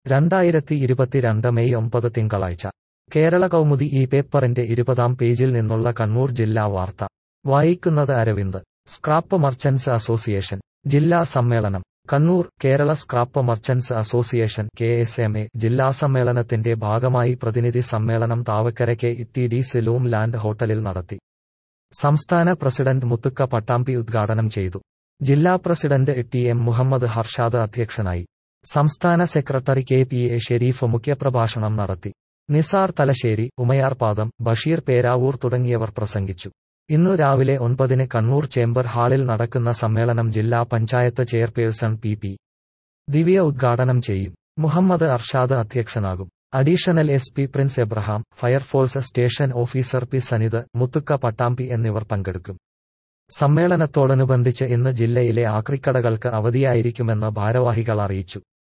രണ്ടായിരത്തി ഇരുപത്തിരണ്ട് മെയ് ഒമ്പത് തിങ്കളാഴ്ച കേരള കൗമുദി ഈ പേപ്പറിന്റെ ഇരുപതാം പേജിൽ നിന്നുള്ള കണ്ണൂർ ജില്ലാ വാർത്ത വായിക്കുന്നത് അരവിന്ദ് സ്ക്രാപ്പ് മർച്ചന്റ്സ് അസോസിയേഷൻ ജില്ലാ സമ്മേളനം Kannur Kerala scrap merchants association K S M A ജില്ലാ സമ്മേളനത്തിന്റെ ഭാഗമായി പ്രതിനിധി സമ്മേളനം Thavakkara K T D C loom land ഹോട്ടലിൽ നടത്തി സംസ്ഥാന പ്രസിഡന്റ് മുത്തുക്ക പട്ടാമ്പി ഉദ്ഘാടനം ചെയ്തു ജില്ലാ president T M Muhammad Harshad അധ്യക്ഷനായി സംസ്ഥാന secretary K P A Sharif മുഖ്യപ്രഭാഷണം നടത്തി നിസാർ തലശ്ശേരി ഉമയാർപാദം ബഷീർ പേരാവൂർ തുടങ്ങിയവർ പ്രസംഗിച്ചു ഇന്നു രാവിലെ ഒൻപതിന് കണ്ണൂർ ചേംബർ ഹാളിൽ നടക്കുന്ന സമ്മേളനം ജില്ലാ panchayat chairperson P P Divya ഉദ്ഘാടനം ചെയ്യും മുഹമ്മദ് അർഷാദ് അധ്യക്ഷനാകും additional S P Prince Abraham fire force station officer P Sanith Muthukka Pattambi എന്നിവർ പങ്കെടുക്കും സമ്മേളനത്തോടനുബന്ധിച്ച് ഇന്ന് ജില്ലയിലെ ആക്രിക്കടകൾക്ക് അവധിയായിരിക്കുമെന്ന് ഭാരവാഹികൾ അറിയിച്ചു